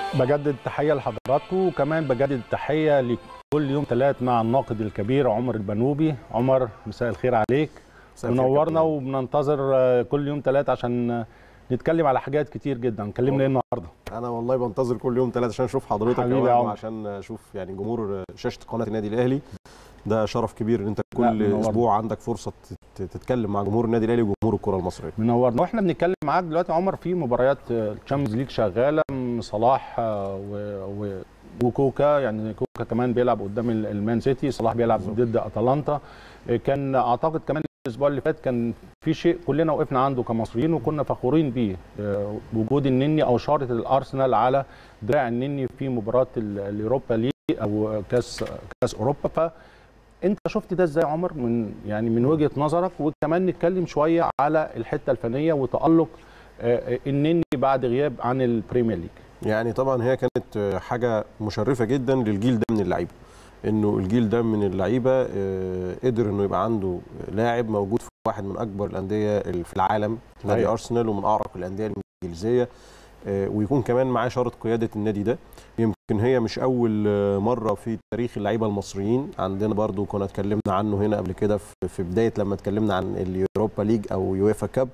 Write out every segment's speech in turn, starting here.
بجدد تحيه لحضراتكم وكمان بجدد التحيه لكل يوم ثلاث مع الناقد الكبير عمر البنوبي عمر مساء الخير عليك مساء الخير منورنا كابتن. وبننتظر آه، كل يوم ثلاث عشان نتكلم على حاجات كتير جدا كلمنا ايه النهارده انا والله بنتظر كل يوم ثلاثة عشان اشوف حضرتك حبيبي كمان يا عمر. وعشان اشوف يعني جمهور شاشه قناه النادي الاهلي ده شرف كبير ان انت لا، كل منورنا. اسبوع عندك فرصه تت- تتكلم مع جمهور النادي الاهلي وجمهور الكره المصريه منورنا واحنا بنتكلم معاك دلوقتي يا عمر في مباريات الشامبيونز ليج شغاله م، صلاح آه، و... و... وكوكا يعني كوكا كمان بيلعب قدام ال- المان سيتي صلاح بيلعب ضد اتلانتا آه، كان اعتقد كمان الاسبوع اللي فات كان في شيء كلنا وقفنا عنده كمصريين وكنا فخورين بيه آه، وجود النني او شاره الارسنال على دراع النني في مباراه ال- اليوروبا ليج او كاس كاس اوروبا ف انت شفت ده ازاي يا عمر من يعني من وجهه نظرك وكمان نتكلم شويه على الحته الفنيه وتالق آه، آه، النني بعد غياب عن البريمير ليج يعني طبعا هي كانت حاجه مشرفه جدا للجيل ده من اللعيبه انه الجيل ده من اللعيبه آه، قدر انه يبقى عنده لاعب موجود في واحد من اكبر الانديه ال- في العالم نادي صحيح. ارسنال ومن اعرق الانديه الانجليزيه آه، ويكون كمان معاه شاره قياده النادي ده يمكن هي مش اول آه، مره في تاريخ اللعيبه المصريين عندنا برضو كنا اتكلمنا عنه هنا قبل كده في في بدايه لما اتكلمنا عن اليوروبا ليج او يويفا كاب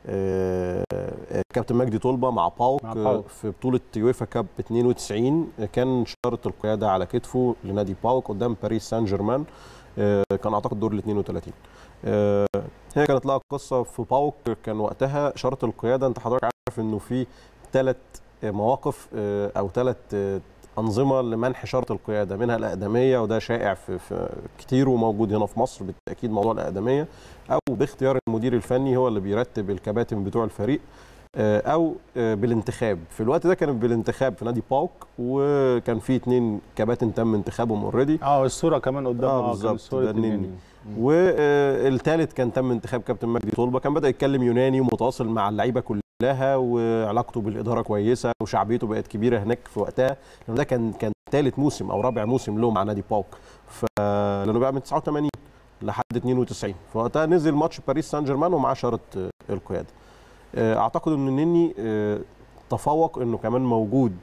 آه، آه، كابتن مجدي طلبه مع باوك, مع آه، باوك. في بطوله يويفا كاب 92 كان شاره القياده على كتفه لنادي باوك قدام باريس سان جيرمان آه، كان اعتقد دور ال 32 آه، هي كانت لها قصه في باوك كان وقتها شاره القياده انت حضرتك عارف انه في ثلاث مواقف آه، او ثلاث انظمه لمنح شاره القياده منها الاقدميه وده شائع في, في كتير وموجود هنا في مصر بالتاكيد موضوع الاقدميه او باختيار المدير الفني هو اللي بيرتب الكباتن بتوع الفريق آه، او آه، بالانتخاب في الوقت ده كان بالانتخاب في نادي باوك وكان في اتنين كباتن تم انتخابهم اوريدي اه الصوره كمان قدام آه، كان بالظبط، صورة ده النني. النني. والثالث كان تم انتخاب كابتن مجدي طلبه كان بدا يتكلم يوناني ومتواصل مع اللعيبه كلها وعلاقته بالاداره كويسه وشعبيته بقت كبيره هناك في وقتها لانه ده كان كان ثالث موسم او رابع موسم له مع نادي باوك ف لانه بقى من 89 لحد 92 فوقتها نزل ماتش باريس سان جيرمان ومعاه شاره آه، القياده آه، اعتقد ان النني آه، تفوق انه كمان موجود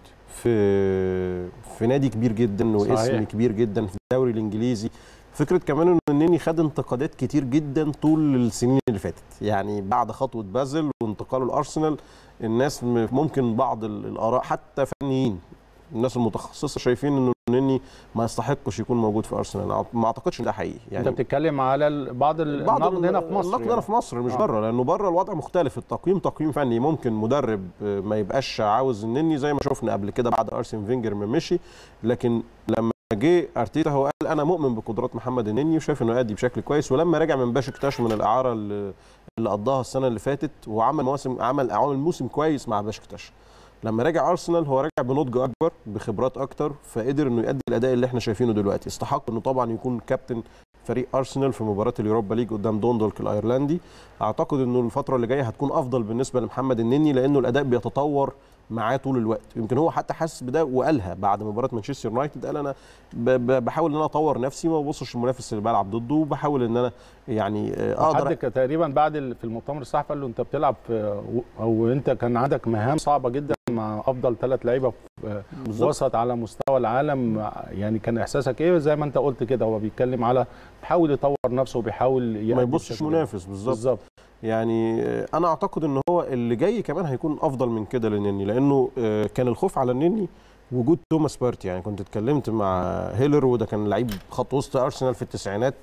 في في نادي كبير جدا واسم صحيح. كبير جدا في الدوري الانجليزي فكره كمان ان النني خد انتقادات كتير جدا طول السنين اللي فاتت يعني بعد خطوه بازل وانتقاله لارسنال الناس م- ممكن بعض ال- الاراء حتى فنيين الناس المتخصصه شايفين انه النني ما يستحقش يكون موجود في ارسنال ما اعتقدش ان ده حقيقي انت يعني بتتكلم على ال- بعض ال- بعض النقد هنا في مصر النقد يعني. هنا في مصر مش آه. بره لانه بره الوضع مختلف التقييم تقييم فني ممكن مدرب آه، ما يبقاش عاوز النني زي ما شفنا قبل كده بعد ارسن فينجر ما مشي لكن لما جه ارتيتا هو قال انا مؤمن بقدرات محمد النني وشايف انه يأدي بشكل كويس ولما رجع من باشكتاش من الاعاره اللي اللي قضاها السنه اللي فاتت وعمل مواسم عمل عمل موسم كويس مع باشكتاش لما رجع ارسنال هو رجع بنضج اكبر بخبرات اكتر فقدر انه يؤدي الاداء اللي احنا شايفينه دلوقتي استحق انه طبعا يكون كابتن فريق ارسنال في مباراه اليوروبا ليج قدام دوندولك الايرلندي اعتقد انه الفتره اللي جايه هتكون افضل بالنسبه لمحمد النني لانه الاداء بيتطور معاه طول الوقت يمكن هو حتى حاسس بده وقالها بعد مباراه مانشستر يونايتد قال انا ب- ب- بحاول ان انا اطور نفسي ما ببصش المنافس اللي بلعب ضده وبحاول ان انا يعني آه، حد اقدر ك- تقريبا بعد ال- في المؤتمر الصحفي قال له انت بتلعب في او انت كان عندك مهام صعبه جدا مع افضل ثلاث لعيبه في بالظبط. وسط على مستوى العالم يعني كان احساسك ايه زي ما انت قلت كده هو بيتكلم على بيحاول يطور نفسه وبيحاول ما يأدي يبصش بشكل- منافس بالظبط بالظبط يعني آه، انا اعتقد ان هو اللي جاي كمان هيكون افضل من كده للنني لانه آه، كان الخوف على النني وجود توماس بارتي يعني كنت اتكلمت مع هيلر وده كان لعيب خط وسط ارسنال في التسعينات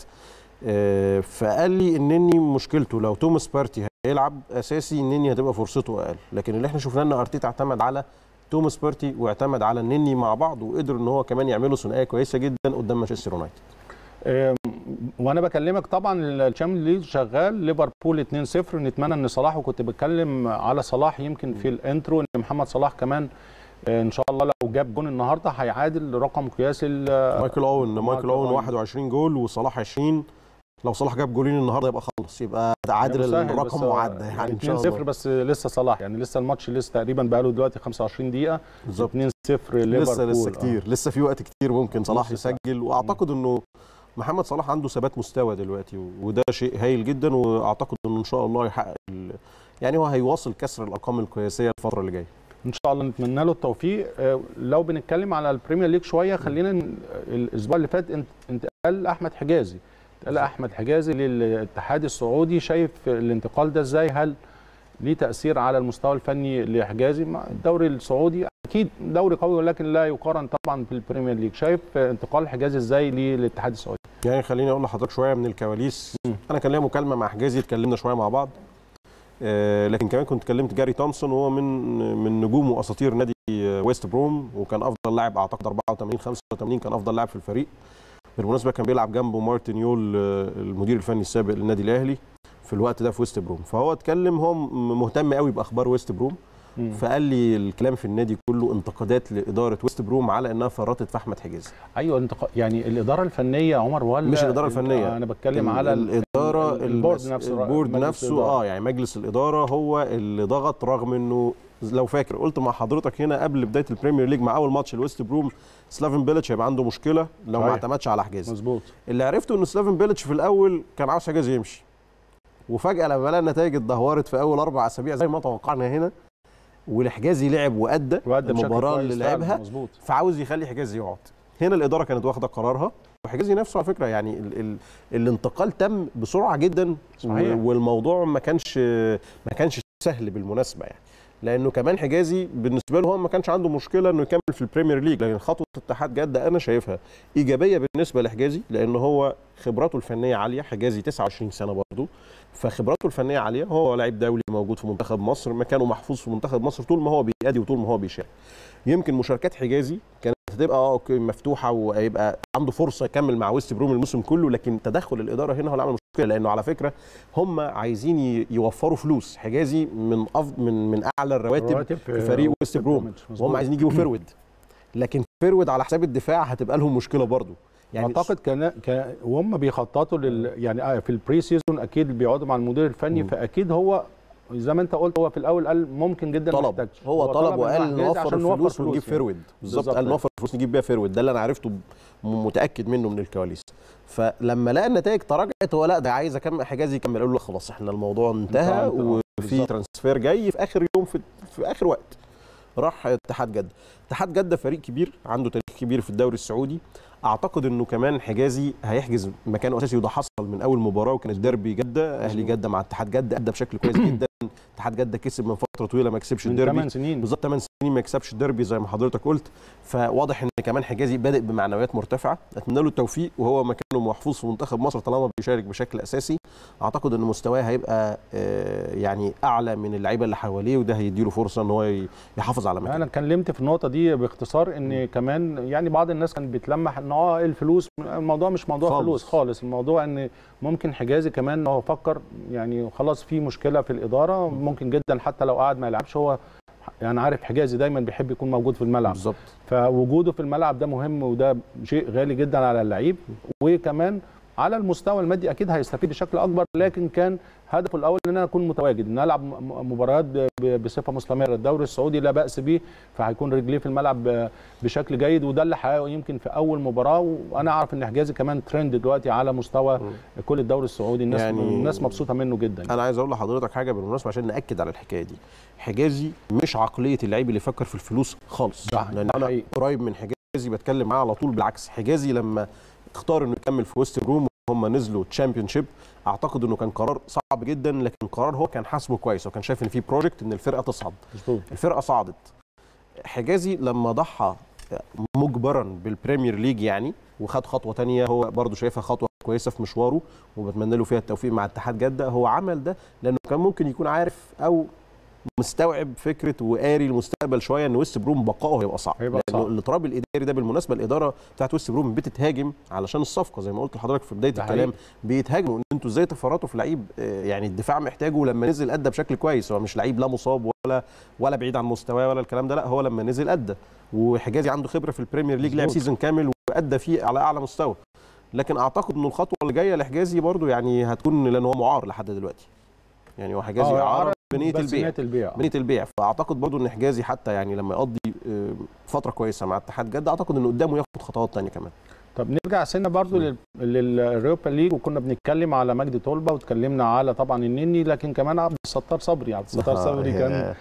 آه، فقال لي النني مشكلته لو توماس بارتي هيلعب اساسي النني هتبقى فرصته اقل لكن اللي احنا شفناه ان ارتيتا اعتمد على توماس بارتي واعتمد على النني مع بعض وقدر ان هو كمان يعملوا ثنائيه كويسه جدا قدام مانشستر يونايتد آم، وانا بكلمك طبعا الشامبيونز ليج شغال ليفربول 2-0 نتمنى ان صلاح وكنت بتكلم على صلاح يمكن في الانترو ان محمد صلاح كمان آه، ان شاء الله لو جاب جون النهارده هيعادل رقم قياسي ال- مايكل اوين مايكل مايكل اوين أوين. 21 جول وصلاح 20 لو صلاح جاب جولين النهارده يبقى خلص يبقى عادل مسهل، بس الرقم هو وعدى يعني ان شاء 2-0 الله بس لسه صلاح يعني لسه الماتش لسه تقريبا بقى له دلوقتي 25 دقيقه بالظبط 2-0 ليفربول لسه لسه آه. كتير لسه في وقت كتير ممكن صلاح نص ساعة. يسجل واعتقد انه محمد صلاح عنده ثبات مستوى دلوقتي وده شيء هايل جدا واعتقد انه ان شاء الله يحقق ال- يعني هو هيواصل كسر الارقام القياسيه الفتره اللي جايه ان شاء الله نتمنى له التوفيق آه، لو بنتكلم على البريمير ليج شويه خلينا ن- الاسبوع اللي فات انت- انتقال احمد حجازي انتقال احمد حجازي للاتحاد السعودي شايف الانتقال ده ازاي هل ليه تاثير على المستوى الفني لحجازي مع الدوري السعودي اكيد دوري قوي ولكن لا يقارن طبعا بالبريمير ليج شايف انتقال حجازي ازاي للاتحاد السعودي يعني خليني اقول لحضرتك شويه من الكواليس مم. انا كان ليا مكالمه مع حجازي اتكلمنا شويه مع بعض آه، لكن كمان كنت كلمت جاري تومسون وهو من من نجوم واساطير نادي آه، ويست بروم وكان افضل لاعب اعتقد 84 85 كان افضل لاعب في الفريق بالمناسبه كان بيلعب جنبه مارتن يول آه، المدير الفني السابق للنادي الاهلي في الوقت ده في ويست بروم فهو اتكلم هو م- مهتم قوي باخبار ويست بروم مم. فقال لي الكلام في النادي كله انتقادات لاداره ويست بروم على انها فرطت في احمد حجازي ايوه انتقال يعني الاداره الفنيه يا عمر ولا مش الإدارة الفنية. انا بتكلم على ال- الاداره ال- البورد المس- نفسه البورد مجلس نفسه الإدارة. اه يعني مجلس الاداره هو اللي ضغط رغم انه لو فاكر قلت مع حضرتك هنا قبل بدايه البريمير ليج مع اول ماتش الويست بروم سلافن بيلتش هيبقى عنده مشكله لو ما صحيح. اعتمدش على حجازي مظبوط اللي عرفته ان سلافن بيلتش في الاول كان عاوز حجازي يمشي وفجاه لما لقى النتائج اتدهورت في اول اربع اسابيع زي ما توقعنا هنا والحجازي لعب وادى وأدى بشكل المباراه كويس اللي فعلاً، لعبها مظبوط فعاوز يخلي حجازي يقعد هنا الاداره كانت واخده قرارها وحجازي نفسه على فكره يعني ال ال الانتقال تم بسرعه جدا صحيح. و- والموضوع ما كانش ما كانش سهل بالمناسبه يعني لانه كمان حجازي بالنسبه له هو ما كانش عنده مشكله انه يكمل في البريمير ليج لكن خطوه اتحاد جده انا شايفها ايجابيه بالنسبه لحجازي لان هو خبراته الفنيه عاليه حجازي 29 سنه برضه فخبراته الفنيه عاليه هو لاعب دولي موجود في منتخب مصر مكانه محفوظ في منتخب مصر طول ما هو بيأدي وطول ما هو بيشارك يمكن مشاركات حجازي كانت هتبقى اه اوكي مفتوحه وهيبقى عنده فرصه يكمل مع ويست بروم الموسم كله لكن تدخل الاداره هنا هو اللي عمل مشكله لانه على فكره هم عايزين ي- يوفروا فلوس حجازي من أفضل من من اعلى الرواتب رواتب في فريق ويست بروم مظبوط. وهم عايزين يجيبوا فيرود لكن فيرود على حساب الدفاع هتبقى لهم مشكله برضو يعني اعتقد كان كان وهم بيخططوا لل يعني آه في البري سيزون اكيد بيقعدوا مع المدير الفني مم. فاكيد هو زي ما انت قلت هو في الاول قال ممكن جدا ما طلب يحتاجش. هو طلب وقال إن نوفر عشان الفلوس ونجيب يعني. فيرود بالظبط بالظبط. قال نوفر الفلوس نجيب بيها فيرود ده اللي انا عرفته م- متاكد منه من الكواليس فلما لقى النتائج تراجعت هو لا ده عايز اكمل حجازي يكمل قالوا له خلاص احنا الموضوع انتهى انتهى. وفي بالظبط. ترانسفير جاي في اخر يوم في, في اخر وقت راح اتحاد جده اتحاد جده فريق كبير عنده تاريخ كبير في الدوري السعودي اعتقد انه كمان حجازي هيحجز مكانه اساسي وده حصل من اول مباراه وكان الديربي جده اهلي مظبوط. جده مع اتحاد جده ادى بشكل كويس جدا اتحاد جده كسب من فتره طويله ما كسبش من الديربي 8 سنين بالظبط 8 سنين ما يكسبش الديربي زي ما حضرتك قلت فواضح ان كمان حجازي بادئ بمعنويات مرتفعه اتمنى له التوفيق وهو مكانه محفوظ في منتخب مصر طالما بيشارك بشكل اساسي اعتقد ان مستواه هيبقى آه، يعني اعلى من اللعيبه اللي حواليه وده هيديله فرصه ان هو ي- يحافظ على مكانه انا اتكلمت في النقطه دي باختصار ان كمان يعني بعض الناس كانت بتلمح ان اه الفلوس الموضوع مش موضوع خالص. فلوس خالص الموضوع ان ممكن حجازي كمان هو فكر يعني خلاص في مشكله في الاداره ممكن جدا حتى لو قعد ما يلعبش هو يعني عارف حجازي دايما بيحب يكون موجود في الملعب بالظبط فوجوده في الملعب ده مهم وده شيء غالي جدا على اللعيب وكمان على المستوى المادي اكيد هيستفيد بشكل اكبر لكن كان هدفه الاول ان انا اكون متواجد ان العب م- مباريات ب- ب- بصفه مستمره الدوري السعودي لا باس به فهيكون رجليه في الملعب ب- بشكل جيد وده اللي حققه يمكن في اول مباراه وانا اعرف ان حجازي كمان ترند دلوقتي على مستوى كل الدوري السعودي الناس يعني- يعني الناس مبسوطه منه جدا انا عايز اقول لحضرتك حاجه بالمناسبه عشان ناكد على الحكايه دي حجازي مش عقليه اللعيب اللي يفكر في الفلوس خالص ده- لان ده انا حقيقي. قريب من حجازي بتكلم معاه على طول بالعكس حجازي لما اختار انه يكمل في ويست بروم وهم نزلوا تشامبيون شيب اعتقد انه كان قرار صعب جدا لكن قرار هو كان حاسبه كويس وكان شايف ان في بروجكت ان الفرقه تصعد مظبوط الفرقه صعدت حجازي لما ضحى مجبرا بالبريمير ليج يعني وخد خطوه تانية هو برضو شايفها خطوه كويسه في مشواره وبتمنى له فيها التوفيق مع اتحاد جده هو عمل ده لانه كان ممكن يكون عارف او مستوعب فكره وقاري المستقبل شويه ان ويست بروم بقائه هيبقى صعب هيبقى لانه صعب. الاضطراب الاداري ده بالمناسبه الاداره بتاعت ويست بروم بتتهاجم علشان الصفقه زي ما قلت لحضرتك في بدايه ده الكلام حقيقي. بيتهاجموا ان انتوا ازاي تفرطوا في لعيب آه، يعني الدفاع محتاجه لما نزل ادى بشكل كويس هو مش لعيب لا مصاب ولا ولا بعيد عن مستواه ولا الكلام ده لا هو لما نزل ادى وحجازي عنده خبره في البريمير ليج لعب مظبوط. سيزون كامل وادى فيه على اعلى مستوى لكن اعتقد ان الخطوه اللي جايه لحجازي برضو يعني هتكون لان هو معار لحد دلوقتي يعني هو حجازي آه، اعاره عرض بنيه بس البيع نية البيع بنيه البيع فاعتقد برضو ان حجازي حتى يعني لما يقضي آه، فتره كويسه مع اتحاد جده اعتقد ان قدامه ياخد خطوات تانية كمان طب نرجع سنه برضو لل- للريوبا ليج وكنا بنتكلم على مجدي طلبه واتكلمنا على طبعا النني لكن كمان عبد الستار صبري عبد الستار صبري كان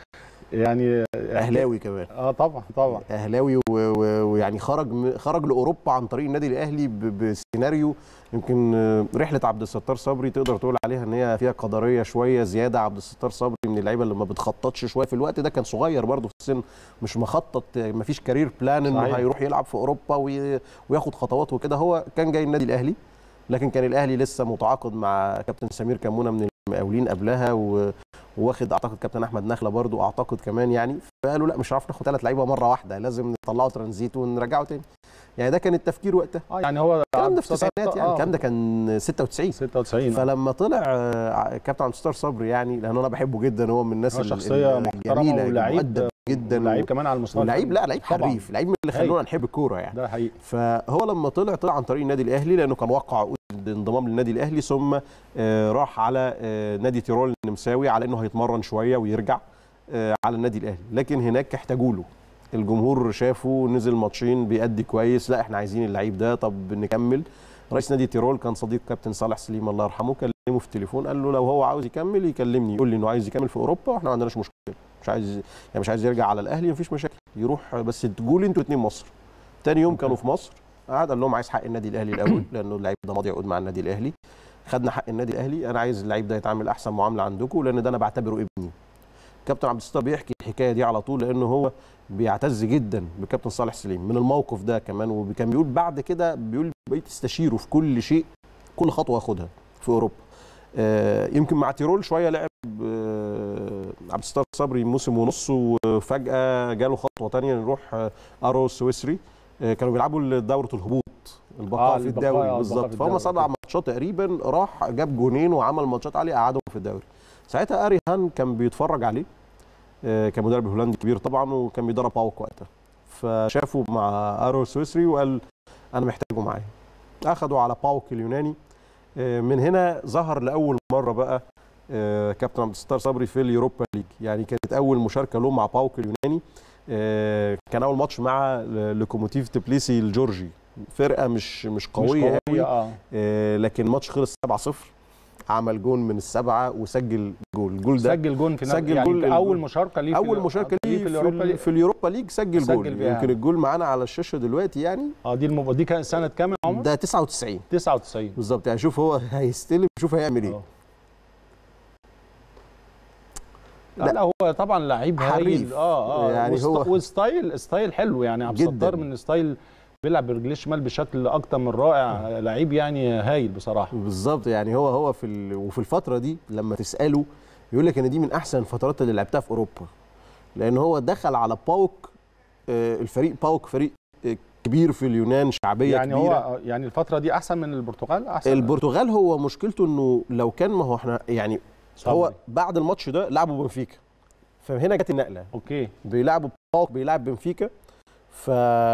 يعني اهلاوي كمان اه طبعا طبعا اهلاوي و- و- ويعني خرج م- خرج لاوروبا عن طريق النادي الاهلي ب- بسيناريو يمكن آه، رحله عبد الستار صبري تقدر تقول عليها ان هي فيها قدريه شويه زياده عبد الستار صبري من اللعيبه اللي ما بتخططش شويه في الوقت ده كان صغير برضه في السن مش مخطط ما فيش كارير بلان انه صحيح. هيروح يلعب في اوروبا وي- وياخد خطوات وكده هو كان جاي النادي الاهلي لكن كان الاهلي لسه متعاقد مع كابتن سمير كمونه من المقاولين قبلها و... واخد اعتقد كابتن احمد نخله برضو اعتقد كمان يعني فقالوا لا مش هنعرف ناخد ثلاث لعيبه مره واحده لازم نطلعه ترانزيت ونرجعه تاني يعني ده كان التفكير وقتها اه يعني هو الكلام ده في عبد الستار- التسعينات يعني آه، الكلام ده كان 96 96 آه. فلما طلع آه، كابتن عبد الستار صبري يعني لان انا بحبه جدا هو من الناس هو ال- شخصيه ال- محترمه الجميله ولعيب مؤدب جدا لعيب كمان على المستوى ولعيب لا الفني. لعيب طبعاً. حريف لعيب من اللي خلونا نحب الكوره يعني ده حقيقي فهو لما طلع طلع عن طريق النادي الاهلي لانه كان وقع عقود انضمام للنادي الاهلي ثم آه، راح على آه، نادي تيرول النمساوي على انه هيتمرن شويه ويرجع آه، على النادي الاهلي لكن هناك احتاجوا له الجمهور شافه نزل ماتشين بيأدي كويس لا احنا عايزين اللعيب ده طب نكمل رئيس نادي تيرول كان صديق كابتن صالح سليم الله يرحمه كلمه في التليفون قال له لو هو عاوز يكمل يكلمني يقول لي انه عايز يكمل في اوروبا واحنا ما عندناش مشكله مش عايز يعني مش عايز يرجع على الاهلي مفيش مشاكل يروح بس تقول انتوا اتنين مصر تاني يوم كانوا في مصر قعد قال لهم عايز حق النادي الاهلي الاول لانه اللعيب ده ماضي عقود مع النادي الاهلي خدنا حق النادي الاهلي انا عايز اللعيب ده يتعامل احسن معامله عندكم لان ده انا بعتبره ابني كابتن عبد الستار بيحكي الحكايه دي على طول لانه هو بيعتز جدا بكابتن صالح سليم من الموقف ده كمان وكان بيقول بعد كده بيقول بقيت استشيره في كل شيء كل خطوه اخدها في اوروبا آه، يمكن مع تيرول شويه لعب آه، عبد الستار صبري موسم ونص وفجاه جاله خطوه تانية نروح آه، ارو السويسري آه، كانوا بيلعبوا دوره الهبوط البقاء آه، في البقاء، الدوري آه، بالظبط البقاء في فهم الدوري. سبع ماتشات تقريبا راح جاب جونين وعمل ماتشات عاليه قعدهم في الدوري ساعتها اري هان كان بيتفرج عليه آه، كان مدرب هولندي كبير طبعا وكان بيدرب باوك وقتها فشافه مع ارو السويسري وقال انا محتاجه معايا اخدوا على باوك اليوناني آه، من هنا ظهر لاول مره بقى آه، كابتن عبد الستار صبري في اليوروبا ليج يعني كانت اول مشاركه له مع باوك اليوناني آه، كان اول ماتش مع لوكوموتيف تبليسي الجورجي فرقه مش مش قويه مش قوي اه آه، لكن الماتش خلص 7-0 عمل جون من السبعه وسجل جول الجول ده سجل جون في سجل يعني جول- اول مشاركه ليه في اول ال- مشاركه ليه في, اليوروبا ال- ليج. في اليوروبا ليج سجل, سجل جول بيها. يمكن الجول معانا على الشاشه دلوقتي يعني اه دي المب... دي كانت سنه كام يا عمر؟ ده 99 99 بالظبط يعني شوف هو هيستلم شوف هيعمل ايه آه. لا, لا. لا هو طبعا لعيب حريف. هايل اه اه يعني وست- هو- وستايل ستايل حلو يعني عبد جداً. الستار من ستايل بيلعب برجليه الشمال بشكل اكتر من رائع لعيب يعني هايل بصراحه بالظبط يعني هو هو في ال... وفي الفتره دي لما تساله يقول لك ان دي من احسن الفترات اللي لعبتها في اوروبا لان هو دخل على باوك آه، الفريق باوك فريق آه، كبير في اليونان شعبيه يعني كبيره هو يعني الفتره دي احسن من البرتغال احسن البرتغال هو مشكلته انه لو كان ما هو احنا يعني هو بعد الماتش ده لعبوا بنفيكا فهنا جت النقله اوكي بيلعبوا باوك بيلعب بنفيكا ف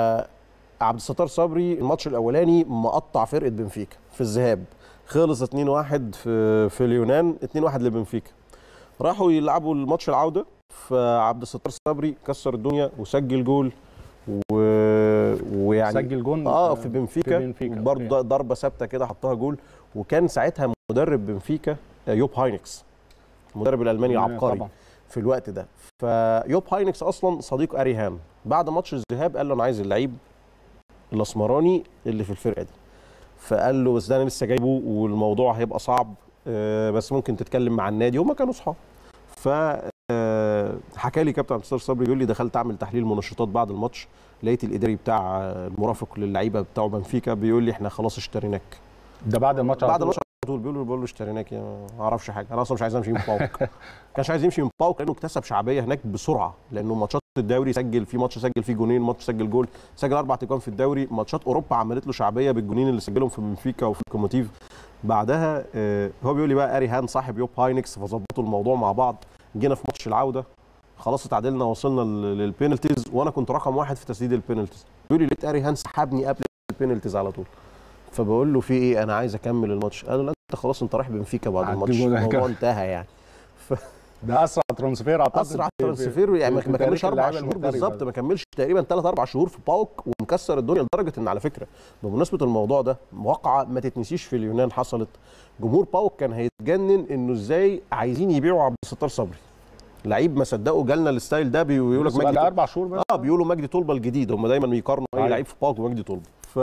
عبد الستار صبري الماتش الاولاني مقطع فرقه بنفيكا في الذهاب خلص 2-1 في في اليونان 2-1 لبنفيكا راحوا يلعبوا الماتش العوده فعبد الستار صبري كسر الدنيا وسجل جول و... ويعني سجل جون اه في بنفيكا, في بنفيكا، برضه أوكي. ضربه ثابته كده حطها جول وكان ساعتها مدرب بنفيكا آه، يوب هاينكس المدرب الالماني العبقري طبعا في الوقت ده فيوب هاينكس اصلا صديق اري هام بعد ماتش الذهاب قال له انا عايز اللعيب الاسمراني اللي في الفرقه دي فقال له بس ده انا لسه جايبه والموضوع هيبقى صعب آه، بس ممكن تتكلم مع النادي هما كانوا اصحاب ف آه، حكى لي كابتن عبد الستار صبري يقول لي دخلت اعمل تحليل منشطات بعد الماتش لقيت الاداري بتاع آه، المرافق للعيبه بتاعه بنفيكا بيقول لي احنا خلاص اشتريناك ده بعد الماتش على بعد طول. الماتش على طول بيقول له بقول له اشتريناك يا ما اعرفش حاجه انا اصلا مش عايز امشي من باوك كانش عايز يمشي من باوك لانه اكتسب شعبيه هناك بسرعه لانه ماتشات الدوري سجل في ماتش سجل فيه جونين ماتش سجل جول سجل اربع تجوان في الدوري ماتشات اوروبا عملت له شعبيه بالجونين اللي سجلهم في بنفيكا وفي الكوموتيف بعدها آه، هو بيقول لي بقى اري هان صاحب يوب هاينكس فظبطوا الموضوع مع بعض جينا في ماتش العوده خلاص اتعادلنا وصلنا لل- للبينالتيز وانا كنت رقم واحد في تسديد البينالتيز بيقول لي لقيت اري هان سحبني قبل البينالتيز على طول فبقول له في ايه انا عايز اكمل الماتش قال له لا انت خلاص انت رايح بنفيكا بعد هتجيب الماتش جول الموضوع هكمل. انتهى يعني ده اسرع ترانسفير اعتقد اسرع في- في- ترانسفير يعني ما في ما تاريخ كملش اربع اللعيبة شهور المحترفة. بالظبط ما كملش تقريبا ثلاث اربع شهور في باوك ومكسر الدنيا لدرجه ان على فكره بمناسبه الموضوع ده واقعه ما تتنسيش في اليونان حصلت جمهور باوك كان هيتجنن انه ازاي عايزين يبيعوا عبد الستار صبري لعيب ما صدقوا جالنا الستايل ده بيقول لك بس بعد مجدي اربع شهور بس اه بيقولوا مجدي طلبه الجديد هم دايما بيقارنوا اي أيوة. لعيب في باك ومجدي طلبه ف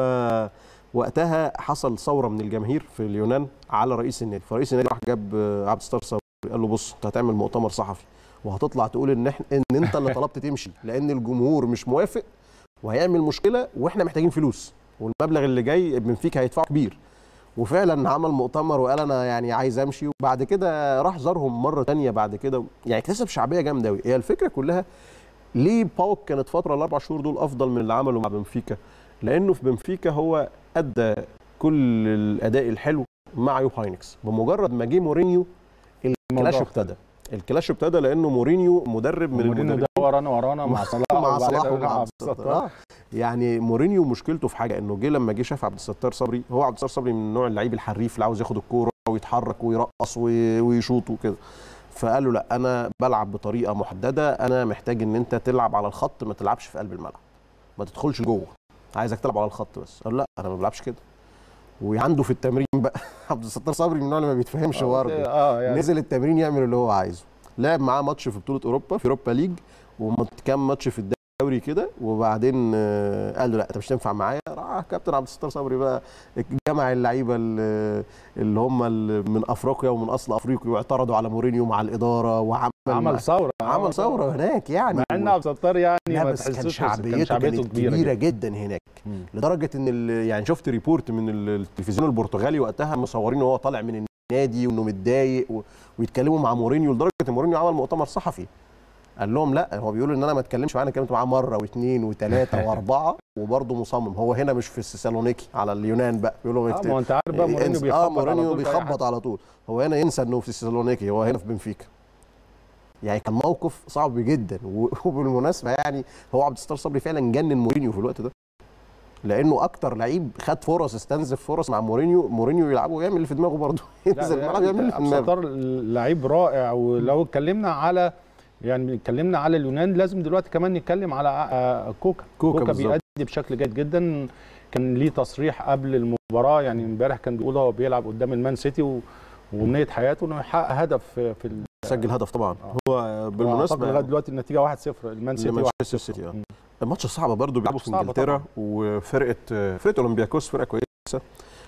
وقتها حصل ثوره من الجماهير في اليونان على رئيس النادي فرئيس النادي راح جاب آه، عبد الستار صبري قال له بص انت هتعمل مؤتمر صحفي وهتطلع تقول ان احنا ان انت اللي طلبت تمشي لان الجمهور مش موافق وهيعمل مشكله واحنا محتاجين فلوس والمبلغ اللي جاي بنفيكا هيدفعه كبير وفعلا عمل مؤتمر وقال انا يعني عايز امشي وبعد كده راح زارهم مره تانية بعد كده يعني اكتسب شعبيه جامده قوي هي الفكره كلها ليه باوك كانت فتره الاربع شهور دول افضل من اللي عمله مع بنفيكا لانه في بنفيكا هو ادى كل الاداء الحلو مع يوب هاينكس بمجرد ما جه مورينيو الكلاش الموضوع ابتدى الكلاش ابتدى لانه مورينيو مدرب من مورينيو المدربين ده ورانا ورانا مع صلاح مع وبعدين صلاح يرجع ومع عبد عبد الستار. الستار يعني مورينيو مشكلته في حاجه انه جه لما جه شاف عبد الستار صبري هو عبد الستار صبري من نوع اللعيب الحريف اللي عاوز ياخد الكوره ويتحرك ويرقص وي- ويشوط وكده فقال له لا انا بلعب بطريقه محدده انا محتاج ان انت تلعب على الخط ما تلعبش في قلب الملعب ما تدخلش جوه عايزك تلعب على الخط بس قال لا انا ما بلعبش كده وعنده في التمرين بقى عبد الستار صبري من النوع اللي ما بيتفهمش برضه اه يعني نزل التمرين يعمل اللي هو عايزه لعب معاه ماتش في بطوله اوروبا في اوروبا ليج وكام ماتش في الدوري كده وبعدين آه، قال له لا انت مش تنفع معايا راح كابتن عبد الستار صبري بقى جمع اللعيبه اللي اللي هم اللي من افريقيا ومن اصل افريقي واعترضوا على مورينيو مع الاداره وعمل عمل ثوره عمل ثوره هناك يعني مع ان عبد الستار يعني لا ما بس كان تحسوش شعبيته, كانت كبيره, جدا. جدا هناك مم. لدرجه ان ال- يعني شفت ريبورت من ال- التلفزيون البرتغالي وقتها مصورين وهو طالع من النادي وانه متضايق و- ويتكلموا مع مورينيو لدرجه ان مورينيو عمل مؤتمر صحفي قال لهم لا هو بيقولوا ان انا ما اتكلمش معاه انا اتكلمت معاه مره واثنين وثلاثه واربعه وبرضه مصمم هو هنا مش في السالونيكي على اليونان بقى بيقولوا اه ما هو انت عارف بقى مورينيو انسى- بيخبط اه على مورينيو طول في أي حد. بيخبط على طول هو هنا ينسى انه في السالونيكي هو هنا في بنفيكا يعني كان موقف صعب جدا و- وبالمناسبه يعني هو عبد الستار صبري فعلا جنن مورينيو في الوقت ده لانه اكتر لعيب خد فرص استنزف فرص مع مورينيو مورينيو يلعبه ويعمل اللي في دماغه برضه ينزل الملعب يعمل اللي في عبد دماغه الستار لعيب رائع ولو اتكلمنا على يعني اتكلمنا على اليونان لازم دلوقتي كمان نتكلم على آه، كوكا كوكا كوكا بالظبط. بيأدي بشكل جيد جدا كان ليه تصريح قبل المباراه يعني امبارح كان بيقول هو بيلعب قدام المان سيتي و... وامنيه حياته انه يحقق هدف في في ال- سجل هدف طبعا آه. هو أعتقد بالمناسبه لغايه دلوقتي النتيجه 1-0 المان سيتي 1-0 لمانشستر سيتي اه الماتش صعب برضه بيلعبوا في صعبة انجلترا طبعاً. وفرقه فرقه اولمبياكوس فرقه كويسه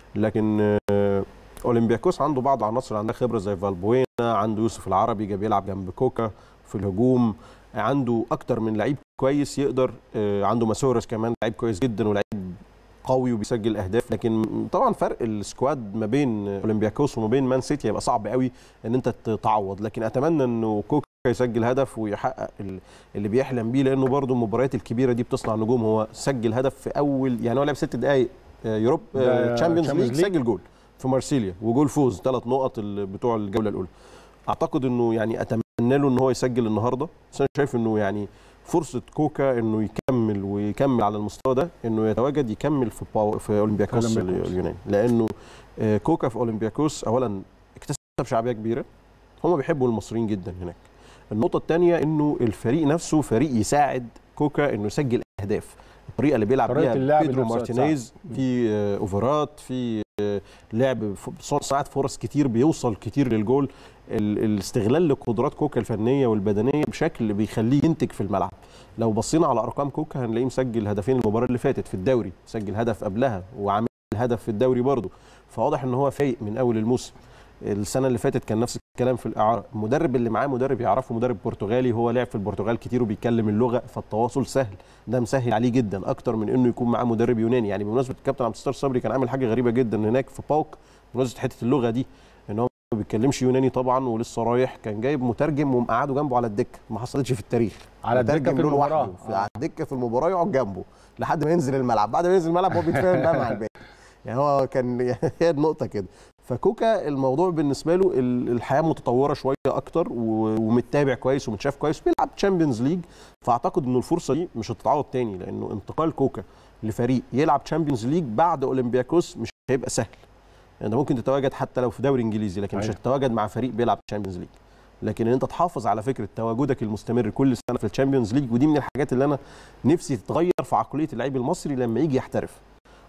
لكن آه، اولمبياكوس عنده بعض عناصر عندها خبره زي فالبوينا عنده يوسف العربي جاي بيلعب جنب كوكا في الهجوم عنده اكتر من لعيب كويس يقدر آه، عنده ماسورس كمان لعيب كويس جدا ولعيب قوي وبيسجل اهداف لكن طبعا فرق السكواد ما بين اولمبياكوس وما بين مان سيتي هيبقى صعب قوي ان انت تتعوض لكن اتمنى انه كوكا يسجل هدف ويحقق ال- اللي بيحلم بيه لانه برضه المباريات الكبيره دي بتصنع نجوم هو سجل هدف في اول يعني هو لعب ست دقائق آه، يوروب ده تشامبيونز Champions ليج League. سجل جول في مارسيليا وجول فوز ثلاث نقط ال- بتوع الجوله الاولى اعتقد انه يعني اتمنى له ان هو يسجل النهارده بس انا شايف انه يعني فرصه كوكا انه يكمل ويكمل على المستوى ده انه يتواجد يكمل في باو في اولمبياكوس في أولمبياكوس. اليوناني لانه آه، كوكا في اولمبياكوس اولا اكتسب شعبيه كبيره هم بيحبوا المصريين جدا هناك النقطه الثانيه انه الفريق نفسه فريق يساعد كوكا انه يسجل اهداف الطريقه اللي بيلعب طريقة بيها اللعب بيدرو نفسها مارتينيز تساعد. في آه، اوفرات في آه، لعب ف- صناعه فرص كتير بيوصل كتير للجول ال- الاستغلال لقدرات كوكا الفنيه والبدنيه بشكل بيخليه ينتج في الملعب لو بصينا على ارقام كوكا هنلاقيه مسجل هدفين المباراه اللي فاتت في الدوري سجل هدف قبلها وعامل هدف في الدوري برضه فواضح ان هو فايق من اول الموسم السنه اللي فاتت كان نفس الكلام في الاعاره المدرب اللي معاه مدرب يعرفه مدرب برتغالي هو لعب في البرتغال كتير وبيتكلم اللغه فالتواصل سهل ده مسهل عليه جدا اكتر من انه يكون معاه مدرب يوناني يعني بمناسبه الكابتن عبد الستار صبري كان عامل حاجه غريبه جدا هناك في باوك بمناسبه حته اللغه دي ان هو ما بيتكلمش يوناني طبعا ولسه رايح كان جايب مترجم ومقعده جنبه على الدكه ما حصلتش في التاريخ على الدكة مترجم في له المباراة. لوحده في آه. على الدكه في المباراه يقعد جنبه لحد ما ينزل الملعب بعد ما ينزل الملعب هو بيتفاهم بقى مع الباقي يعني هو كان هي النقطه كده فكوكا الموضوع بالنسبه له ال- الحياه متطوره شويه اكتر و- ومتابع كويس ومتشاف كويس بيلعب تشامبيونز ليج فاعتقد انه الفرصه دي مش هتتعوض تاني لانه انتقال كوكا لفريق يلعب تشامبيونز ليج بعد اولمبياكوس مش هيبقى سهل انت ممكن تتواجد حتى لو في دوري انجليزي لكن مش أيوة. هتتواجد مع فريق بيلعب تشامبيونز ليج لكن ان انت تحافظ على فكره تواجدك المستمر كل سنه في الشامبيونز ليج ودي من الحاجات اللي انا نفسي تتغير في عقليه اللعيب المصري لما يجي يحترف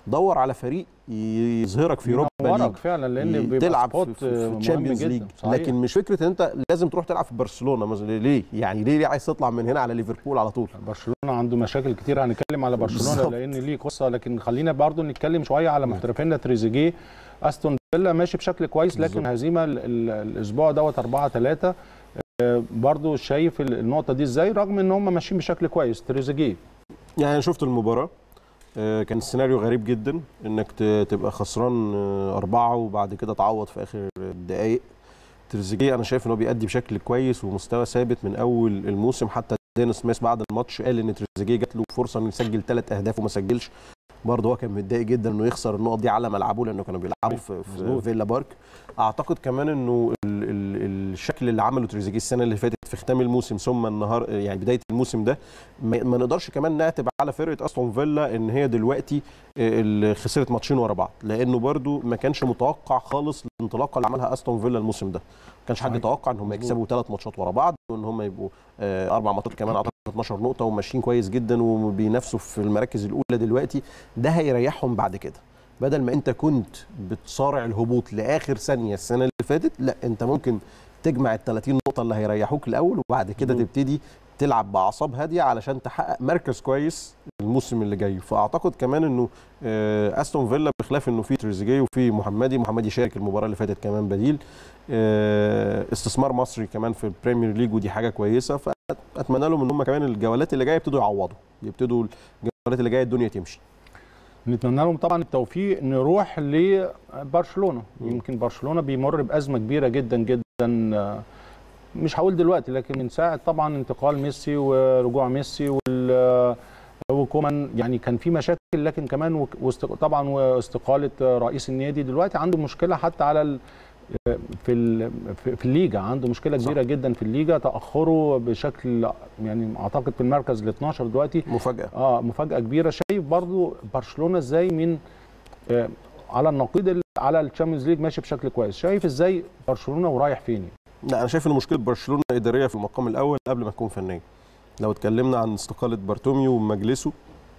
دور على فريق يظهرك في اوروبا ينورك ليج فعلا لان بيبقى تلعب سبوت في, في مهم الشامبيونز جدا. ليج صحيح. لكن مش فكره ان انت لازم تروح تلعب في برشلونه مثلا ليه يعني ليه, ليه عايز تطلع من هنا على ليفربول على طول برشلونه عنده مشاكل كتير هنتكلم على برشلونه بالظبط. لان ليه قصه لكن خلينا برضو نتكلم شويه على محترفينا تريزيجيه استون فيلا ماشي بشكل كويس لكن بالظبط. هزيمه ال- ال- الاسبوع دوت 4 3 برضو شايف ال- النقطه دي ازاي رغم ان هم ماشيين بشكل كويس تريزيجيه يعني انا شفت المباراه آه، كان السيناريو غريب جدا انك ت- تبقى خسران آه، اربعه وبعد كده تعوض في اخر الدقائق تريزيجيه انا شايف ان هو بيأدي بشكل كويس ومستوى ثابت من اول الموسم حتى دينيس سميث بعد الماتش قال ان تريزيجيه جات له فرصه انه يسجل ثلاث اهداف وما سجلش برضه هو كان متضايق جدا انه يخسر النقط دي على ملعبه لانه كانوا بيلعبوا في, في مظبوط. فيلا بارك اعتقد كمان انه ال ال الشكل اللي عمله تريزيجيه السنه اللي فاتت في ختام الموسم ثم النهار يعني بدايه الموسم ده ما ما نقدرش كمان نعتب على فرقه استون فيلا ان هي دلوقتي اللي خسرت ماتشين ورا بعض لانه برضو ما كانش متوقع خالص الانطلاقه اللي عملها استون فيلا الموسم ده ما كانش حد صحيح. يتوقع ان هم مظبوط. يكسبوا ثلاث ماتشات ورا بعض وان هم يبقوا آه، اربع ماتشات كمان اعتقد 12 نقطه وماشيين كويس جدا وبينافسوا في المراكز الاولى دلوقتي ده هيريحهم بعد كده بدل ما انت كنت بتصارع الهبوط لاخر ثانيه السنه اللي فاتت لا انت ممكن تجمع ال 30 نقطه اللي هيريحوك الاول وبعد كده مظبوط. تبتدي تلعب باعصاب هاديه علشان تحقق مركز كويس الموسم اللي جاي فاعتقد كمان انه آه، استون فيلا بخلاف انه في تريزيجيه وفي محمدي محمدي شارك المباراه اللي فاتت كمان بديل آه، استثمار مصري كمان في البريمير ليج ودي حاجه كويسه فاتمنى لهم ان هم كمان الجولات اللي جايه يبتدوا يعوضوا يبتدوا الجولات اللي جايه الدنيا تمشي نتمنى لهم طبعا التوفيق نروح لبرشلونه يمكن برشلونه بيمر بازمه كبيره جدا جدا آه، مش هقول دلوقتي لكن من ساعه طبعا انتقال ميسي ورجوع ميسي وال وكومان يعني كان في مشاكل لكن كمان وك- واست- طبعا واستقاله رئيس النادي دلوقتي عنده مشكله حتى على ال- في ال- في في الليجا عنده مشكله صح. كبيره جدا في الليجا تاخره بشكل يعني اعتقد في المركز ال 12 دلوقتي مفاجاه اه مفاجاه كبيره شايف برضو برشلونه ازاي من آه على النقيض ال- على الشامبيونز ليج ماشي بشكل كويس شايف ازاي برشلونه ورايح فين لا انا شايف ان مشكله برشلونه اداريه في المقام الاول قبل ما تكون فنيه لو اتكلمنا عن استقاله بارتوميو ومجلسه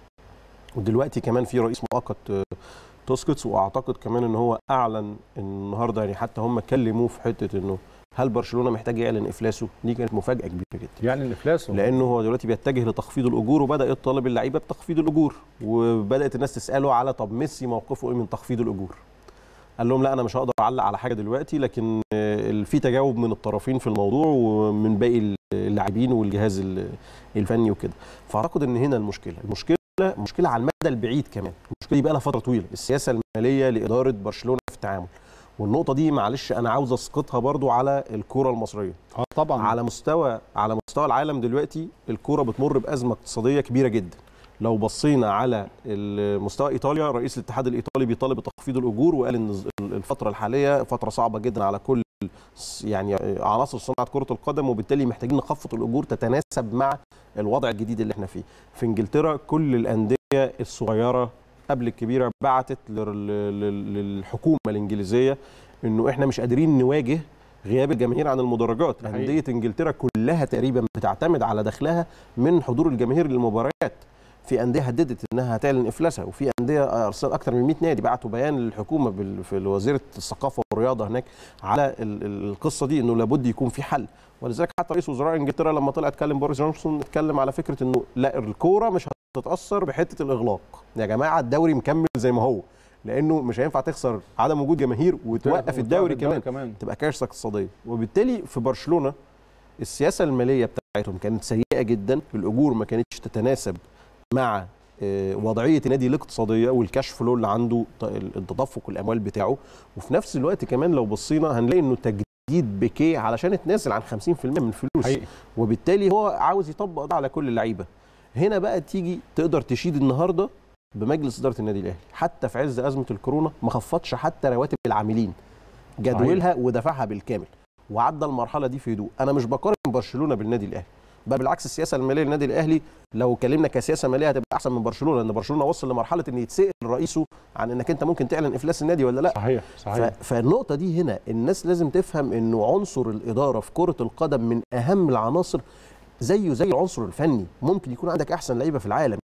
ودلوقتي كمان في رئيس مؤقت آه، توسكيتس واعتقد كمان ان هو اعلن النهارده يعني حتى هم كلموه في حته انه هل برشلونه محتاج يعلن افلاسه دي كانت مفاجاه كبيره جدا يعني الافلاس لانه هو دلوقتي بيتجه لتخفيض الاجور وبدا يطالب اللعيبه بتخفيض الاجور وبدات الناس تساله على طب ميسي موقفه ايه من تخفيض الاجور قال لهم لا انا مش هقدر اعلق على حاجه دلوقتي لكن آه، في تجاوب من الطرفين في الموضوع ومن باقي اللاعبين والجهاز ال- الفني وكده فاعتقد ان هنا المشكله المشكله مشكله على المدى البعيد كمان المشكله دي بقى لها فتره طويله السياسه الماليه لاداره برشلونه في التعامل والنقطه دي معلش انا عاوز اسقطها برضو على الكره المصريه اه طبعا على مستوى على مستوى العالم دلوقتي الكوره بتمر بازمه اقتصاديه كبيره جدا لو بصينا على مستوى ايطاليا رئيس الاتحاد الايطالي بيطالب بتخفيض الاجور وقال ان الفتره الحاليه فتره صعبه جدا على كل يعني عناصر صناعه كره القدم وبالتالي محتاجين نخفض الاجور تتناسب مع الوضع الجديد اللي احنا فيه في انجلترا كل الانديه الصغيره قبل الكبيره بعتت لل- لل- للحكومه الانجليزيه انه احنا مش قادرين نواجه غياب الجماهير عن المدرجات ده حقيقي. انديه انجلترا كلها تقريبا بتعتمد على دخلها من حضور الجماهير للمباريات في انديه هددت انها هتعلن افلاسها وفي انديه ارسلت اكثر من 100 نادي بعتوا بيان للحكومه بال- في وزيره الثقافه والرياضه هناك على ال- ال- القصه دي انه لابد يكون في حل ولذلك حتى رئيس وزراء انجلترا لما طلع اتكلم بوريس جونسون اتكلم على فكره انه لا الكوره مش هتتاثر بحته الاغلاق يا جماعه الدوري مكمل زي ما هو لانه مش هينفع تخسر عدم وجود جماهير وتوقف الدوري كمان كمان تبقى كارثه اقتصاديه وبالتالي في برشلونه السياسه الماليه بتاعتهم كانت سيئه جدا الاجور ما كانتش تتناسب مع آه، وضعيه النادي الاقتصاديه والكاش فلو اللي عنده ط- التدفق الاموال بتاعه وفي نفس الوقت كمان لو بصينا هنلاقي انه تجديد بيكيه علشان اتنازل عن 50% من الفلوس حقيقي وبالتالي هو عاوز يطبق ده على كل اللعيبه هنا بقى تيجي تقدر تشيد النهارده بمجلس اداره النادي الاهلي حتى في عز ازمه الكورونا ما خفضش حتى رواتب العاملين جدولها ودفعها بالكامل وعدى المرحله دي في هدوء انا مش بقارن برشلونه بالنادي الاهلي بل بالعكس السياسه الماليه للنادي الاهلي لو اتكلمنا كسياسه ماليه هتبقى احسن من برشلونه لان برشلونه وصل لمرحله ان يتسال رئيسه عن انك انت ممكن تعلن افلاس النادي ولا لا صحيح ف- صحيح فالنقطة دي هنا الناس لازم تفهم انه عنصر الإدارة في كرة القدم من أهم العناصر زيه زي العنصر الفني ممكن يكون عندك أحسن لعيبة في العالم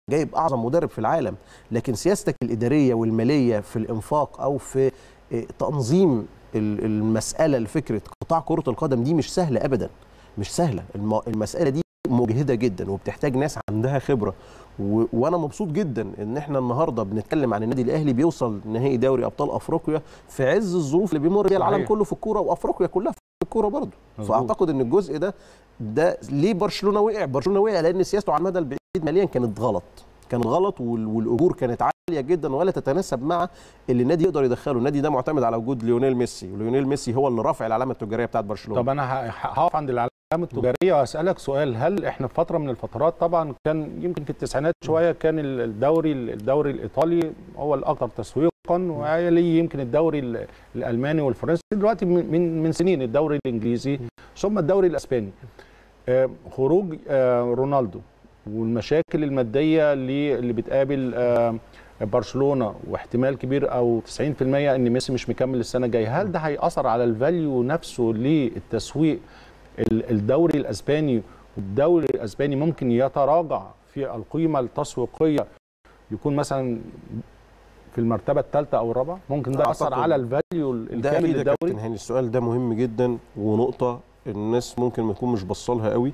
جايب اعظم مدرب في العالم لكن سياستك الاداريه والماليه في الانفاق او في آه، تنظيم ال- المساله لفكره قطاع كره القدم دي مش سهله ابدا مش سهله الم- المساله دي مجهده جدا وبتحتاج ناس عندها خبره و... وانا مبسوط جدا ان احنا النهارده بنتكلم عن النادي الاهلي بيوصل نهائي دوري ابطال افريقيا في عز الظروف اللي بيمر بيها العالم صحيح. كله في الكوره وافريقيا كلها في الكوره برضه مظبوط. فاعتقد ان الجزء ده ده ليه برشلونه وقع برشلونه وقع لان سياسته على المدى البعيد ماليا كانت غلط كانت غلط وال- والاجور كانت عاليه جدا ولا تتناسب مع اللي النادي يقدر يدخله النادي ده معتمد على وجود ليونيل ميسي وليونيل ميسي هو اللي رافع العلامه التجاريه بتاعت برشلونه طب انا ه- ه- هقف عند العلامه التجاريه واسالك سؤال هل احنا في فتره من الفترات طبعا كان يمكن في التسعينات شويه كان ال- الدوري الدوري الايطالي هو الاكثر تسويقا ويليه يمكن الدوري ال- الالماني والفرنسي دلوقتي من من من سنين الدوري الانجليزي ثم الدوري الاسباني آه، خروج آه، رونالدو والمشاكل الماديه اللي اللي بتقابل آه، برشلونه واحتمال كبير او 90% ان ميسي مش مكمل السنه الجايه هل ده هيأثر على الفاليو نفسه للتسويق ال- الدوري الاسباني والدوري الاسباني ممكن يتراجع في القيمه التسويقيه يكون مثلا في المرتبه الثالثه او الرابعه ممكن ده يأثر أعتقد على الفاليو ده الكامل اكيد يا للدوري كابتن هاني السؤال ده مهم جدا ونقطه الناس ممكن ما تكون مش بصلها قوي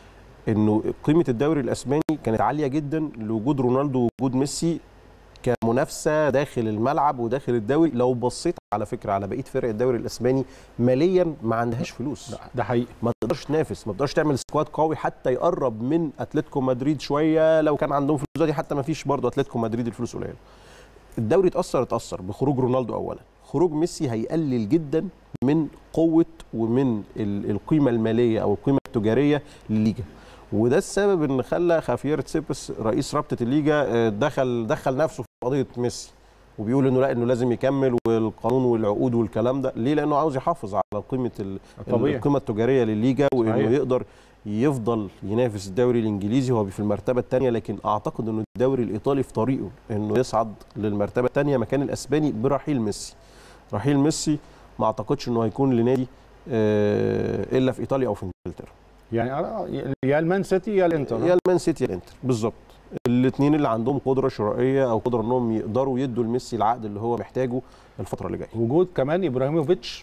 انه قيمه الدوري الاسباني كانت عاليه جدا لوجود رونالدو ووجود ميسي كمنافسه داخل الملعب وداخل الدوري لو بصيت على فكره على بقيه فرق الدوري الاسباني ماليا ما عندهاش فلوس ده- ده حقيقي ما تقدرش تنافس ما تقدرش تعمل سكواد قوي حتى يقرب من اتلتيكو مدريد شويه لو كان عندهم فلوس دي حتى ما فيش برضه اتلتيكو مدريد الفلوس قليله الدوري اتاثر اتاثر بخروج رونالدو اولا خروج ميسي هيقلل جدا من قوه ومن ال- القيمه الماليه او القيمه التجاريه للليجا وده السبب ان خلى خافير تسيبس رئيس رابطه الليجا آه، دخل دخل نفسه في قضيه ميسي وبيقول انه لا انه لازم يكمل والقانون والعقود والكلام ده ليه لانه عاوز يحافظ على قيمه ال- طبيعي القيمه التجاريه للليجا وانه صحيح. يقدر يفضل ينافس الدوري الانجليزي هو في المرتبه الثانيه لكن اعتقد انه الدوري الايطالي في طريقه انه يصعد للمرتبه الثانيه مكان الاسباني برحيل ميسي رحيل ميسي ما اعتقدش انه هيكون لنادي آه، الا في ايطاليا او في انجلترا يعني أنا- يا المان سيتي يا الانتر يا المان سيتي يا الانتر بالظبط الاثنين اللي عندهم قدره شرائيه او قدره انهم يقدروا يدوا لميسي العقد اللي هو محتاجه الفتره اللي جايه وجود كمان ابراهيموفيتش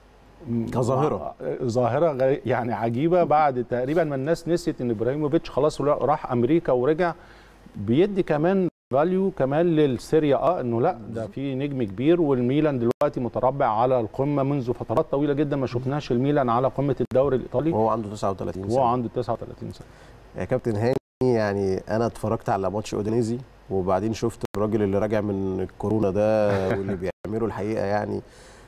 م- كظاهرة. ظاهره غري- يعني عجيبه بعد تقريبا ما الناس نسيت ان ابراهيموفيتش خلاص را- راح امريكا ورجع بيدي كمان فاليو كمان للسيريا اه انه لا ده في نجم كبير والميلان دلوقتي متربع على القمه منذ فترات طويله جدا ما شفناش الميلان على قمه الدوري الايطالي وهو عنده 39 وهو سنه عنده 39 سنه يا كابتن هاني يعني انا اتفرجت على ماتش اودينيزي وبعدين شفت الراجل اللي راجع من الكورونا ده واللي بيعمله الحقيقه يعني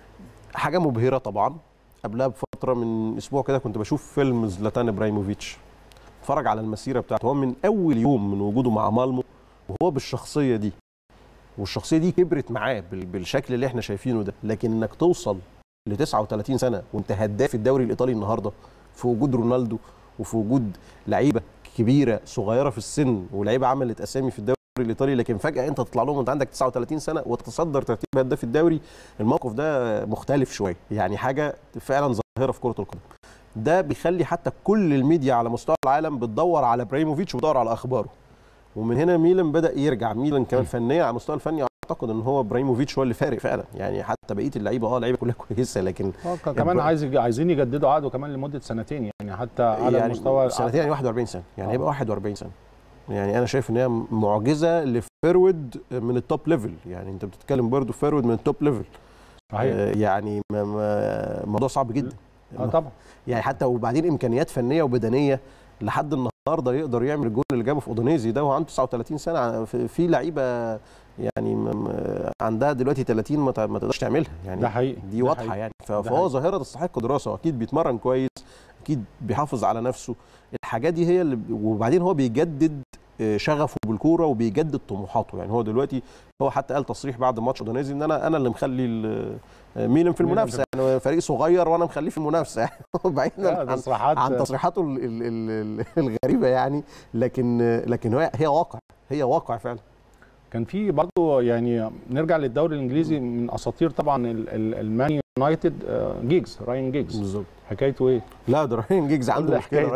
حاجه مبهره طبعا قبلها بفتره من اسبوع كده كنت بشوف فيلم زلاتان ابراهيموفيتش اتفرج على المسيره بتاعته هو من اول يوم من وجوده مع مالمو وهو بالشخصيه دي والشخصيه دي كبرت معاه بال- بالشكل اللي احنا شايفينه ده لكن انك توصل ل 39 سنه وانت هداف الدوري الايطالي النهارده في وجود رونالدو وفي وجود لعيبه كبيره صغيره في السن ولعيبه عملت اسامي في الدوري الايطالي لكن فجاه انت تطلع لهم وانت عندك 39 سنه وتتصدر ترتيب هداف الدوري الموقف ده مختلف شويه يعني حاجه فعلا ظاهره في كره القدم ده بيخلي حتى كل الميديا على مستوى العالم بتدور على ابراهيموفيتش وبتدور على اخباره ومن هنا ميلان بدا يرجع ميلان كمان فنيا على المستوى الفني اعتقد ان هو ابراهيموفيتش هو اللي فارق فعلا يعني حتى بقيه اللعيبه اه اللعيبه كلها كويسه لكن اه ك- كمان عايز عايزين يجددوا عقده كمان لمده سنتين يعني حتى على يعني المستوى سنتين يعني 41 سنه يعني آه. هيبقى 41 سنه يعني انا شايف ان هي معجزه لفيرود من التوب ليفل يعني انت بتتكلم برضو فيرود من التوب ليفل صحيح آه يعني ما- ما- موضوع صعب جدا اه طبعا يعني حتى وبعدين امكانيات فنيه وبدنيه لحد النهارده يقدر يعمل الجول اللي جابه في اودونيزي ده وهو عنده 39 سنه في في لعيبه يعني م- م- عندها دلوقتي 30 ما ت- ما تقدرش تعملها يعني ده حقيقي دي ده واضحه حقيقي. يعني ف- ده فهو حقيقي. ظاهره تستحق دراسه واكيد بيتمرن كويس اكيد بيحافظ على نفسه الحاجات دي هي اللي ب- وبعدين هو بيجدد آه، شغفه بالكوره وبيجدد طموحاته يعني هو دلوقتي هو حتى قال تصريح بعد ماتش اودونيزي ان انا انا اللي مخلي ال- آه، ميلان في ميلان المنافسه يعني فريق صغير وانا مخليه في المنافسه يعني لا، بعيدا عن تصريحات عن تصريحاته ال- ال- ال- ال- الغريبه يعني لكن لكن هي هي واقع هي واقع فعلا كان في برضه يعني نرجع للدوري الانجليزي من اساطير طبعا ال- ال- المان يونايتد آه، جيجز راين جيجز بالظبط حكايته ايه؟ لا ده راين جيجز عنده قول مشكله حكايته راين إيه جيجز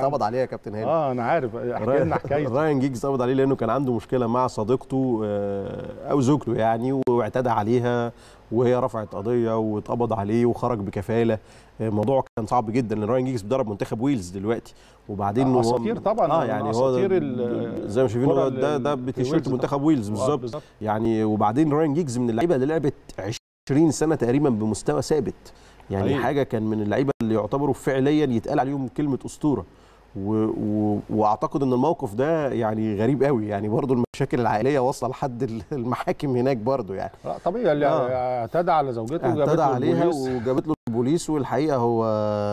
اتقبض عليه يا كابتن هاني اه انا عارف احكي لنا حكايته راين جيجز اتقبض عليه لانه كان عنده مشكله مع صديقته آه، او زوجته يعني واعتدى عليها وهي رفعت قضيه واتقبض عليه وخرج بكفاله آه، الموضوع كان صعب جدا لان راين جيجز بيدرب منتخب ويلز دلوقتي وبعدين آه، هو- أساطير طبعاً، اه من يعني هو أساطير ال- زي ما شايفين هو الكرة ده ال- ده في بتيشيرت ويلز منتخب ويلز آه، بالظبط بالظبط يعني وبعدين راين جيجز من اللعيبه اللي لعبت 20 سنه تقريبا بمستوى ثابت يعني حقيقي. حاجه كان من اللعيبه اللي يعتبروا فعليا يتقال عليهم كلمه اسطوره و... و... واعتقد ان الموقف ده يعني غريب قوي يعني برضو المشاكل العائليه واصله لحد ال- المحاكم هناك برضو يعني لا طبيعي اللي آه. اعتدى على زوجته وجابت اعتدى له عليها البوليس. وجابت له البوليس والحقيقه هو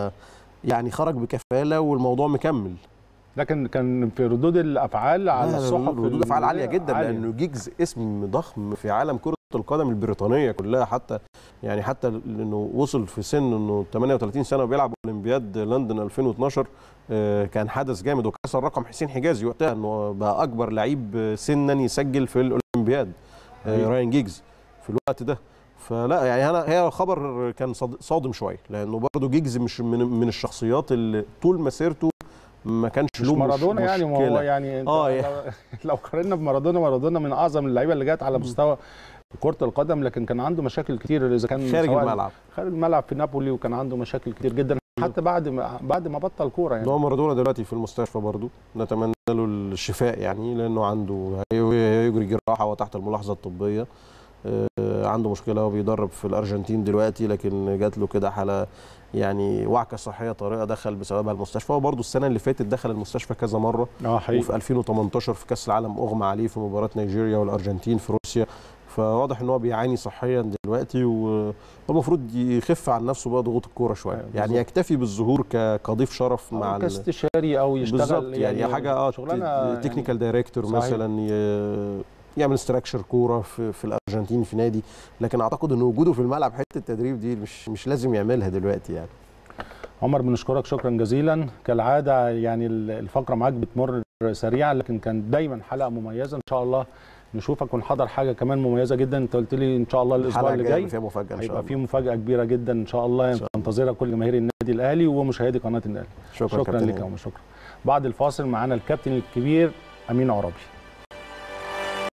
يعني خرج بكفاله والموضوع مكمل لكن كان في ردود الافعال على لا، الصحف ردود افعال عاليه الوطنية جدا عالية. لانه جيجز اسم ضخم في عالم كره القدم البريطانيه كلها حتى يعني حتى انه وصل في سن انه 38 سنه وبيلعب اولمبياد لندن 2012 آه، كان حدث جامد وكسر رقم حسين حجازي وقتها انه بقى اكبر لعيب سنا يسجل في الاولمبياد آه، أيوة. راين جيجز في الوقت ده فلا يعني انا هي خبر كان صاد- صادم شويه لانه برضه جيجز مش من من الشخصيات اللي طول مسيرته ما كانش مش له مش مارادونا يعني ما هو مشكلة. يعني انت آه، لو, لو قارنا بمارادونا مارادونا من اعظم اللعيبه اللي جت على مستوى كرة القدم لكن كان عنده مشاكل كتير اذا كان خارج سواء الملعب خارج الملعب في نابولي وكان عنده مشاكل كتير جدا حتى بعد ما بعد ما بطل كوره يعني هو مارادونا دلوقتي في المستشفى برضو نتمنى له الشفاء يعني لانه عنده هي- هيجري جراحه وتحت الملاحظه الطبيه آه، عنده مشكله هو بيدرب في الارجنتين دلوقتي لكن جات له كده حاله يعني وعكه صحيه طارئه دخل بسببها المستشفى هو برضو السنه اللي فاتت دخل المستشفى كذا مره اه حقيقي وفي 2018 في كاس العالم اغمى عليه في مباراه نيجيريا والارجنتين في روسيا فواضح ان هو بيعاني صحيا دلوقتي و- والمفروض يخف عن نفسه بقى ضغوط الكوره شويه أيوة يعني بالظبط. يكتفي بالظهور ك- كضيف شرف مع أو ال- كاستشاري او يشتغل بالظبط يعني, حاجه اه شغلانه تكنيكال دايركتور صحيح. مثلا ي- يعمل استراكشر كوره في, في الارجنتين في نادي لكن اعتقد ان وجوده في الملعب حته التدريب دي مش مش لازم يعملها دلوقتي يعني عمر بنشكرك شكرا جزيلا كالعاده يعني الفقره معاك بتمر سريعا لكن كان دايما حلقه مميزه ان شاء الله نشوفك ونحضر حاجه كمان مميزه جدا انت قلت لي ان شاء الله الاسبوع الحلقه اللي الجايه جاي فيها مفاجاه ان شاء هيبقى الله في مفاجاه كبيره جدا ان شاء الله إن شاء الله. تنتظرها كل جماهير النادي الاهلي ومشاهدي قناه النادي شكرا, شكرا كابتن لك يا هاني. عمر شكرا بعد الفاصل معانا الكابتن الكبير امين عرابي